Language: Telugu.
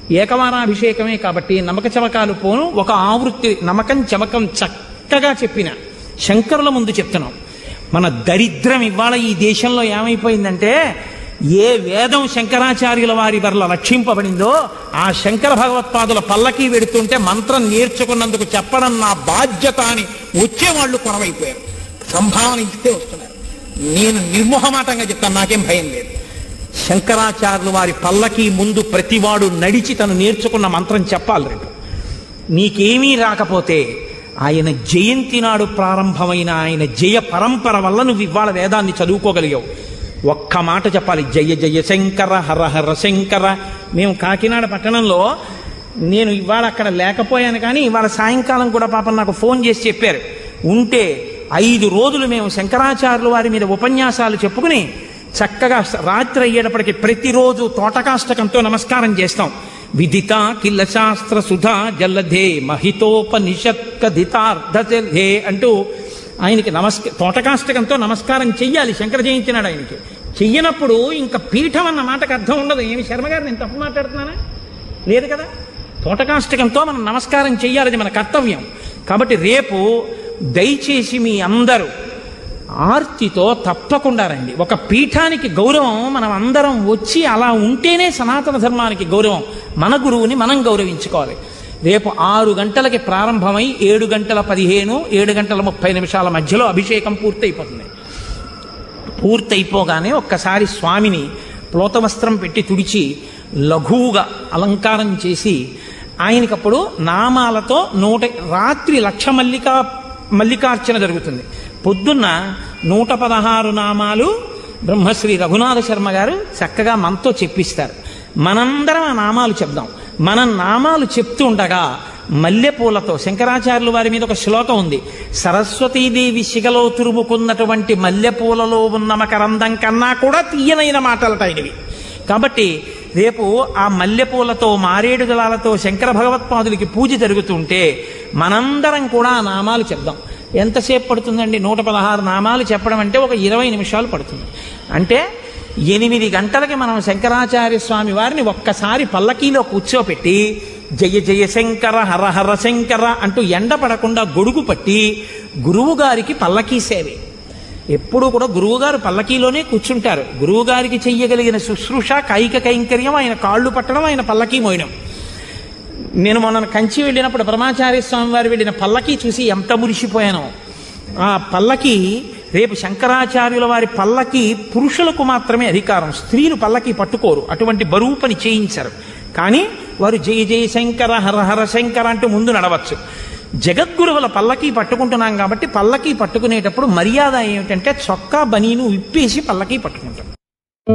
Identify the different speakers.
Speaker 1: ఏకవారాభిషేకమే కాబట్టి నమక చమకాలు పోను ఒక ఆవృత్తి నమకం చమకం చక్కగా చెప్పిన శంకరుల ముందు చెప్తున్నాం మన దరిద్రం ఇవాళ ఈ దేశంలో ఏమైపోయిందంటే ఏ వేదం శంకరాచార్యుల వారి వల్ల రక్షింపబడిందో ఆ శంకర భగవత్పాదుల పల్లకి వెడుతుంటే మంత్రం నేర్చుకున్నందుకు చెప్పడం నా బాధ్యత అని వచ్చేవాళ్ళు కొరవైపోయారు సంభావన ఇస్తే వస్తున్నారు నేను నిర్మోహమాటంగా చెప్తాను నాకేం భయం లేదు శంకరాచార్యుల వారి పల్లకి ముందు ప్రతివాడు నడిచి తను నేర్చుకున్న మంత్రం చెప్పాలి రేపు నీకేమీ రాకపోతే ఆయన జయంతి నాడు ప్రారంభమైన ఆయన జయ పరంపర వల్ల నువ్వు ఇవాళ వేదాన్ని చదువుకోగలిగావు ఒక్క మాట చెప్పాలి జయ జయ శంకర హర హర శంకర మేము కాకినాడ పట్టణంలో నేను ఇవాళ అక్కడ లేకపోయాను కానీ ఇవాళ సాయంకాలం కూడా పాపం నాకు ఫోన్ చేసి చెప్పారు ఉంటే ఐదు రోజులు మేము శంకరాచార్యుల వారి మీద ఉపన్యాసాలు చెప్పుకుని చక్కగా రాత్రి అయ్యేటప్పటికి ప్రతిరోజు తోటకాష్టకంతో నమస్కారం చేస్తాం విదిత కిల్ల శాస్త్ర సుధా జల్లధే మహితోపనిషత్ కథితార్థే అంటూ ఆయనకి నమస్క తోటకాష్టకంతో నమస్కారం చెయ్యాలి శంకర జయంతి నాడు ఆయనకి చెయ్యనప్పుడు ఇంకా పీఠం అన్న మాటకు అర్థం ఉండదు ఏమి శర్మ గారు నేను తప్పు మాట్లాడుతున్నానా లేదు కదా తోటకాష్టకంతో మనం నమస్కారం చెయ్యాలి అది మన కర్తవ్యం కాబట్టి రేపు దయచేసి మీ అందరూ ఆర్తితో తప్పకుండా రండి ఒక పీఠానికి గౌరవం మనం అందరం వచ్చి అలా ఉంటేనే సనాతన ధర్మానికి గౌరవం మన గురువుని మనం గౌరవించుకోవాలి రేపు ఆరు గంటలకి ప్రారంభమై ఏడు గంటల పదిహేను ఏడు గంటల ముప్పై నిమిషాల మధ్యలో అభిషేకం పూర్తయిపోతుంది పూర్తయిపోగానే ఒక్కసారి స్వామిని ప్లోతవస్త్రం పెట్టి తుడిచి లఘువుగా అలంకారం చేసి ఆయనకప్పుడు నామాలతో నూట రాత్రి లక్ష మల్లికా మల్లికార్చన జరుగుతుంది పొద్దున్న నూట పదహారు నామాలు బ్రహ్మశ్రీ రఘునాథ శర్మ గారు చక్కగా మనతో చెప్పిస్తారు మనందరం ఆ నామాలు చెప్దాం మనం నామాలు చెప్తూ ఉండగా మల్లెపూలతో శంకరాచార్యుల వారి మీద ఒక శ్లోకం ఉంది సరస్వతీదేవి శిగలో తురుముకున్నటువంటి మల్లెపూలలో ఉన్న మకరందం కన్నా కూడా తీయనైన మాటలట ఆయనవి కాబట్టి రేపు ఆ మల్లెపూలతో మారేడు దళాలతో శంకర భగవత్పాదులకి పూజ జరుగుతుంటే మనందరం కూడా ఆ నామాలు చెప్దాం ఎంతసేపు పడుతుందండి నూట పదహారు నామాలు చెప్పడం అంటే ఒక ఇరవై నిమిషాలు పడుతుంది అంటే ఎనిమిది గంటలకి మనం శంకరాచార్య స్వామి వారిని ఒక్కసారి పల్లకీలో కూర్చోపెట్టి జయ జయ శంకర హర హర శంకర అంటూ ఎండ పడకుండా గొడుగు పట్టి గురువు గారికి పల్లకీ సేవే ఎప్పుడూ కూడా గురువుగారు పల్లకీలోనే కూర్చుంటారు గురువుగారికి చెయ్యగలిగిన శుశ్రూష కాయిక కైంకర్యం ఆయన కాళ్ళు పట్టడం ఆయన పల్లకీ మోయడం నేను మొన్న కంచి వెళ్ళినప్పుడు పరమాచార్య స్వామి వారు వెళ్ళిన పల్లకి చూసి ఎంత మురిసిపోయానో ఆ పల్లకి రేపు శంకరాచార్యుల వారి పల్లకి పురుషులకు మాత్రమే అధికారం స్త్రీలు పల్లకి పట్టుకోరు అటువంటి బరువు పని చేయించరు కానీ వారు జయ జయ శంకర హర హర శంకర అంటూ ముందు నడవచ్చు జగద్గురువుల పల్లకి పట్టుకుంటున్నాం కాబట్టి పల్లకి పట్టుకునేటప్పుడు మర్యాద ఏమిటంటే చొక్కా బనీను విప్పేసి పల్లకి పట్టుకుంటాం